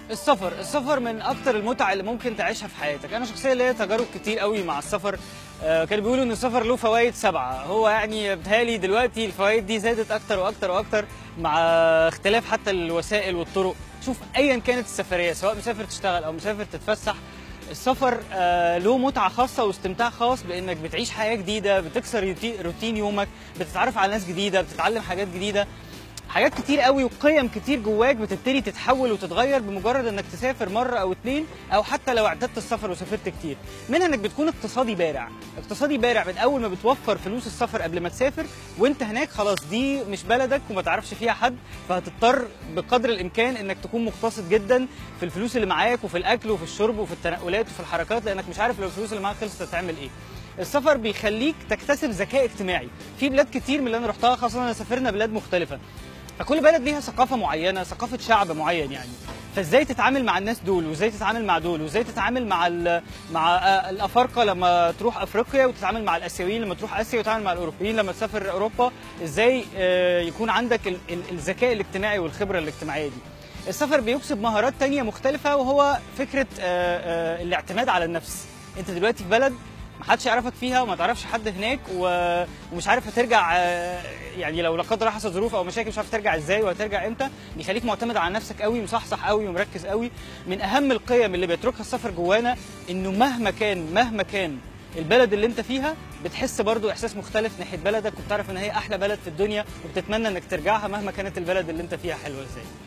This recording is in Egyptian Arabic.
السفر السفر من اكتر المتع اللي ممكن تعيشها في حياتك انا شخصيا ليا تجارب كتير قوي مع السفر آه، كانوا بيقولوا ان السفر له فوائد سبعه هو يعني بتهيألي دلوقتي الفوائد دي زادت اكتر واكتر واكتر مع اختلاف حتى الوسائل والطرق شوف ايا كانت السفريه سواء مسافر تشتغل او مسافر تتفسح السفر آه، له متعه خاصه واستمتاع خاص بانك بتعيش حياه جديده بتكسر روتي- روتين يومك بتتعرف على ناس جديده بتتعلم حاجات جديده حاجات كتير قوي وقيم كتير جواك بتبتدي تتحول وتتغير بمجرد انك تسافر مره او اتنين او حتى لو اعتدت السفر وسافرت كتير منها انك بتكون اقتصادي بارع اقتصادي بارع من اول ما بتوفر فلوس السفر قبل ما تسافر وانت هناك خلاص دي مش بلدك وما تعرفش فيها حد فهتضطر بقدر الامكان انك تكون مقتصد جدا في الفلوس اللي معاك وفي الاكل وفي الشرب وفي التنقلات وفي الحركات لانك مش عارف لو الفلوس اللي معاك خلصت هتعمل ايه السفر بيخليك تكتسب ذكاء اجتماعي في بلاد كتير من اللي انا رحتها خاصه انا سافرنا بلاد مختلفه فكل بلد ليها ثقافه معينه ثقافه شعب معين يعني فازاي تتعامل مع الناس دول وازاي تتعامل مع دول وازاي تتعامل مع ال مع آه، الافارقه لما تروح افريقيا وتتعامل مع الاسيويين لما تروح اسيا وتتعامل مع الاوروبيين لما تسافر اوروبا ازاي آه، يكون عندك ال- ال- الذكاء الاجتماعي والخبره الاجتماعيه دي السفر بيكسب مهارات تانية مختلفة وهو فكرة آه، آه، الاعتماد على النفس انت دلوقتي في بلد محدش يعرفك فيها وما تعرفش حد هناك و- ومش عارف هترجع آه، يعني لو لا قدر الله حصل ظروف او مشاكل مش عارف ترجع ازاي وهترجع امتى بيخليك معتمد على نفسك قوي مصحصح قوي ومركز قوي من اهم القيم اللي بيتركها السفر جوانا انه مهما كان مهما كان البلد اللي انت فيها بتحس برضو احساس مختلف ناحيه بلدك وبتعرف ان هي احلى بلد في الدنيا وبتتمنى انك ترجعها مهما كانت البلد اللي انت فيها حلوه ازاي